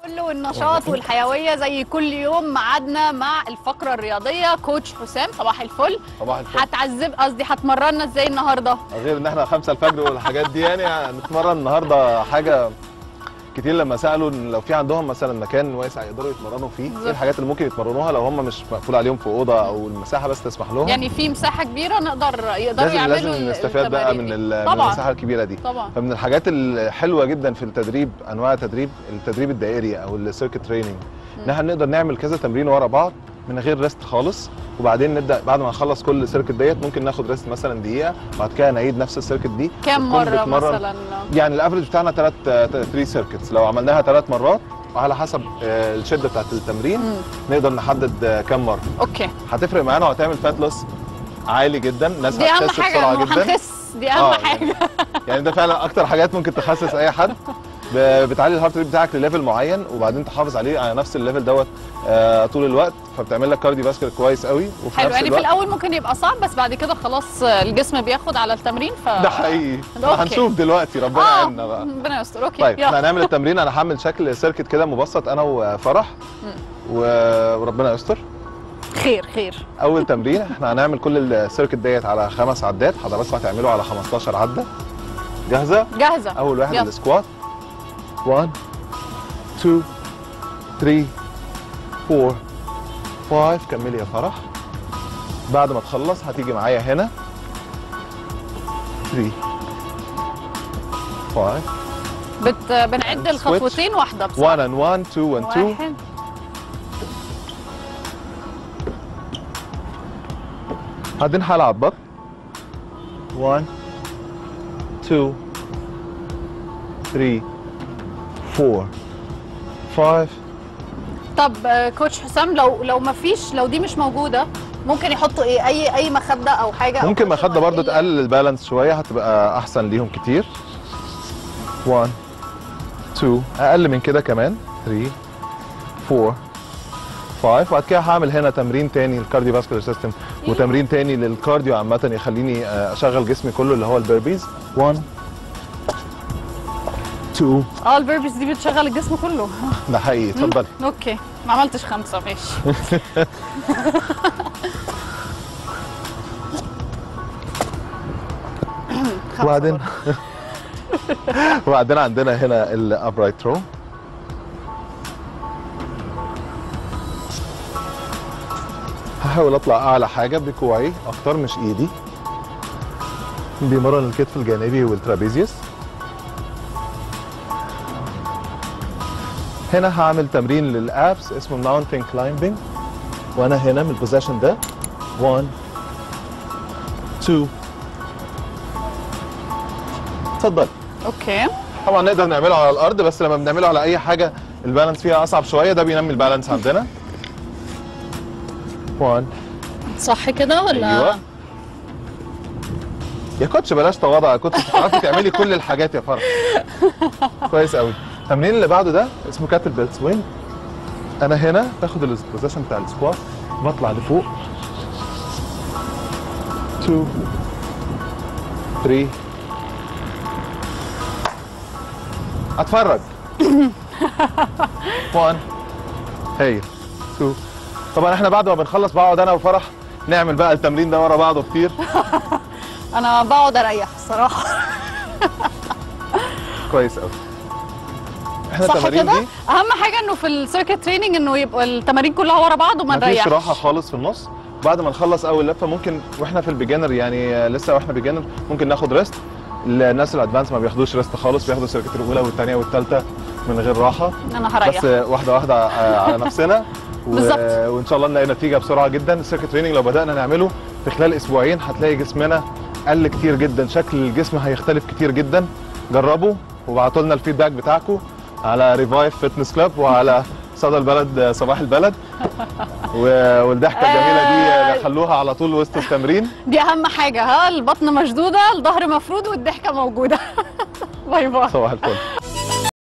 الفل والنشاط والحيويه زي كل يوم ميعادنا مع الفقره الرياضيه كوتش حسام صباح الفل صباح الفل هتعذب قصدي هتمرنا ازاي النهارده غير ان احنا خمسة الفجر والحاجات دي يعني هنتمرن النهارده حاجه كتير لما سالوا إن لو في عندهم مثلا مكان واسع يقدروا يتمرنوا فيه بالظبط. ايه الحاجات اللي ممكن يتمرنوها لو هم مش مقفول عليهم في اوضه او المساحه بس تسمح لهم يعني في مساحه كبيره نقدر يقدروا لازم يعملوا لازم ال- نستفاد بقى التمارين من, دي. ال- من طبعا المساحه الكبيره دي طبعا فمن الحاجات الحلوه جدا في التدريب انواع التدريب التدريب الدائري او السيركت تريننج ان احنا نقدر نعمل كذا تمرين ورا بعض من غير ريست خالص وبعدين نبدا بعد ما نخلص كل سيركت ديت ممكن ناخد ريست مثلا دقيقه بعد كده نعيد نفس السيركت دي كام وتكون مره بتمرن- مثلا يعني الافرج بتاعنا 3 3 سيركتس لو عملناها ثلاث مرات وعلى حسب آه، الشده بتاعت التمرين مم. نقدر نحدد آه، كام مره اوكي هتفرق معانا وهتعمل فات لوس عالي جدا الناس دي اهم هتخس حاجه بسرعه إنه جدا هنخس دي اهم آه، حاجه يعني ده فعلا اكتر حاجات ممكن تخسس اي حد ب- بتعلي الهارت ريت بتاعك لليفل معين وبعدين تحافظ عليه على نفس الليفل دوت آه، طول الوقت فبتعمل لك كارديو فاسكولار كويس قوي وفي حلو نفس يعني في الوقت الاول ممكن يبقى صعب بس بعد كده خلاص الجسم بياخد على التمرين ف ده حقيقي أوكي. هنشوف دلوقتي ربنا اه يعيننا بقى ربنا يستر اوكي طيب يلا. احنا هنعمل التمرين انا هعمل شكل سيركت كده مبسط انا وفرح و- وربنا يستر خير خير اول تمرين احنا هنعمل كل السيركت ديت على خمس عدات حضرتك هتعمله على 15 عده جاهزه جاهزه اول واحد يلا. السكوات 1 2 3 4 5 كملي يا فرح بعد ما تخلص هتيجي معايا هنا 3 5 بت... بنعد Switch. الخطوتين واحده بصراحه 1 and 1 2 and 2 واحد بعدين هلعب بط 1 2 3 4 5 طب آه، كوتش حسام لو لو ما فيش لو دي مش موجوده ممكن يحطوا ايه اي اي مخده او حاجه أو ممكن كرسي مخدة برضو ولا إيه؟ تقلل البالانس شوية هتبقى أحسن ليهم كتير 1 2 أقل من كده كمان 3 4 5 وبعد كده هعمل هنا تمرين تاني الكارديو فاسكولار سيستم وتمرين تاني للكارديو عامة يخليني آه، أشغل جسمي كله اللي هو البيربيز 1 2 اه البيربيز دي بتشغل الجسم كله ده حقيقي اتفضلي اوكي ما عملتش خمسه ماشي خمسة وبعدين برضه. وبعدين عندنا هنا الابرايت رو هحاول اطلع اعلى حاجه بكوعي اكتر مش ايدي بيمرن الكتف الجانبي والترابيزيوس هنا هعمل تمرين للابس اسمه ماونتن كلايمبينج وانا هنا من البوزيشن ده 1 2 اتفضل اوكي طبعا نقدر نعمله على الارض بس لما بنعمله على اي حاجه البالانس فيها اصعب شويه ده بينمي البالانس عندنا 1 صح كده ولا ايوه يا كوتش بلاش تواضع يا كوتش تعرفي تعملي كل الحاجات يا فرح كويس قوي التمرين اللي بعده ده اسمه كاتل بيل سوينج انا هنا باخد البوزيشن بتاع السكوات بطلع لفوق 2 3 اتفرج 1 هايل 2 طبعا احنا بعد ما بنخلص بقعد انا وفرح نعمل بقى التمرين ده ورا بعضه كتير انا بقعد اريح الصراحه كويس قوي احنا صح التمارين كده دي اهم حاجه انه في السيركت تريننج انه يبقى التمارين كلها ورا بعض وما مفيش نريحش راحه خالص في النص بعد ما نخلص اول لفه ممكن واحنا في البيجنر يعني آه، لسه واحنا بيجنر ممكن ناخد ريست الناس الادفانس ما بياخدوش ريست خالص بياخدوا السيركت الاولى والثانيه والثالثه من غير راحه انا هريح بس آه، واحده واحده آه، على نفسنا و... بالظبط. وان شاء الله نلاقي نتيجه بسرعه جدا السيركت تريننج لو بدانا نعمله في خلال اسبوعين هتلاقي جسمنا قل كتير جدا شكل الجسم هيختلف كتير جدا جربوا وابعتوا لنا الفيدباك بتاعكم على ريفايف فيتنس كلاب وعلى صدى البلد آه، صباح البلد و- والضحكه الجميله آه. دي خلوها على طول وسط التمرين دي اهم حاجه ها البطن مشدوده الظهر مفرود والضحكه موجوده باي باي صباح الفل